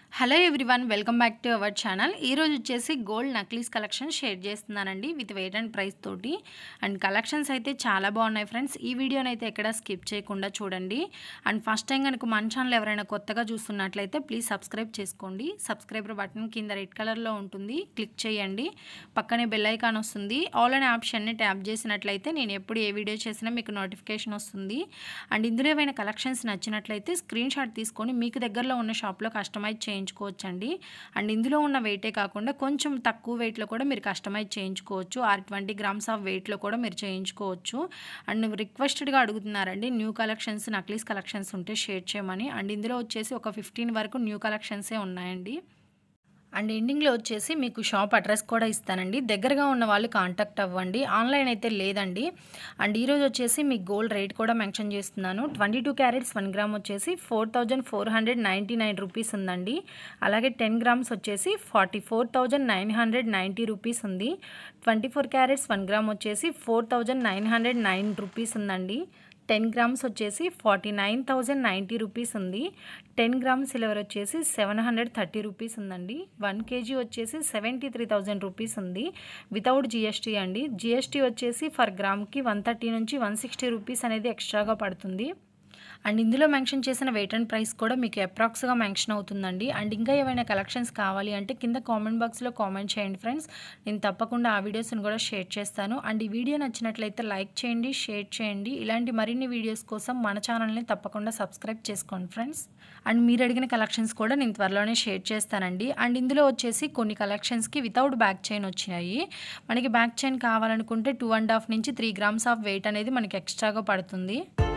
hello everyone welcome back to our channel ఈరోజు వచ్చేసి gold necklace collection share చేస్తున్నానండి with weight and price తోటి and collections అయితే చాలా బాగున్నాయి ఫ్రెండ్స్ ఈ వీడియోని అయితే ఎక్కడ స్కిప్ చేయకుండా చూడండి అండ్ ఫస్ట్ టైం కనుక మన ఛానల్ ఎవరైనా కొత్తగా చూస్తున్నట్లయితే ప్లీజ్ సబ్స్క్రైబ్ చేసుకోండి సబ్స్క్రైబర్ బటన్ కింద రెడ్ కలర్లో ఉంటుంది క్లిక్ చేయండి పక్కనే బెల్ ఐకాన్ వస్తుంది ఆల్ అనే ఆప్షన్ని ట్యాప్ చేసినట్లయితే నేను ఎప్పుడు ఏ వీడియో చేసినా మీకు నోటిఫికేషన్ వస్తుంది అండ్ ఇందులో ఏమైనా కలెక్షన్స్ నచ్చినట్లయితే స్క్రీన్ షాట్ తీసుకొని మీకు దగ్గరలో ఉన్న షాప్లో కస్టమైజ్ చేయించుకోవచ్చండి అండ్ ఇందులో ఉన్న వెయిటే కాకుండా కొంచెం తక్కువ వెయిట్లో కూడా మీరు కస్టమైజ్ చేయించుకోవచ్చు ఆర్ ట్వంటీ గ్రామ్స్ ఆఫ్ వెయిట్లో కూడా మీరు చేయించుకోవచ్చు అండ్ రిక్వెస్టెడ్గా అడుగుతున్నారండి న్యూ కలెక్షన్స్ నక్లీస్ కలెక్షన్స్ ఉంటే షేర్ చేయమని అండ్ ఇందులో వచ్చేసి ఒక ఫిఫ్టీన్ వరకు న్యూ కలెక్షన్సే ఉన్నాయండి అండ్ ఎండింగ్లో వచ్చేసి మీకు షాప్ అడ్రస్ కూడా ఇస్తానండి దగ్గరగా ఉన్న వాళ్ళు కాంటాక్ట్ అవ్వండి ఆన్లైన్ అయితే లేదండి అండ్ ఈరోజు వచ్చేసి మీకు గోల్డ్ రేట్ కూడా మెన్షన్ చేస్తున్నాను twenty two carats one gram వచ్చేసి four thousand four hundred ninety nine rupees ఉందండి అలాగే టెన్ గ్రామ్స్ వచ్చేసి forty four thousand nine hundred ninety rupees ఉంది twenty four carats one gram వచ్చేసి four thousand nine hundred nine rupees ఉందండి ten grams వచ్చేసి forty nine thousand ninety rupees ఉంది ten grams silver వచ్చేసి seven hundred thirty rupees ఉందండి one KG వచ్చేసి seventy three thousand rupees ఉంది without GST అండి GST వచ్చేసి ఫర్ గ్రామ్కి వన్ థర్టీ నుంచి వన్ సిక్స్టీ రూపీస్ అనేది ఎక్స్ట్రాగా పడుతుంది అండ్ ఇందులో మెన్షన్ చేసిన వెయిట్ అండ్ ప్రైస్ కూడా మీకు అప్రాక్స్గా మెన్షన్ అవుతుందండి అండ్ ఇంకా ఏమైనా కలెక్షన్స్ కావాలి అంటే కింద కామెంట్ బాక్స్లో కామెంట్ చేయండి ఫ్రెండ్స్ నేను తప్పకుండా ఆ వీడియోస్ని కూడా షేర్ చేస్తాను అండ్ ఈ వీడియో నచ్చినట్లయితే లైక్ చేయండి షేర్ చేయండి ఇలాంటి మరిన్ని వీడియోస్ కోసం మన ఛానల్ని తప్పకుండా సబ్స్క్రైబ్ చేసుకోండి ఫ్రెండ్స్ అండ్ మీరు అడిగిన కలెక్షన్స్ కూడా నేను త్వరలోనే షేర్ చేస్తానండి అండ్ ఇందులో వచ్చేసి కొన్ని కలెక్షన్స్కి వితౌట్ బ్యాక్ చైన్ వచ్చినాయి మనకి బ్యాక్ చైన్ కావాలనుకుంటే టూ అండ్ హాఫ్ నుంచి త్రీ గ్రామ్స్ ఆఫ్ వెయిట్ అనేది మనకి ఎక్స్ట్రాగా పడుతుంది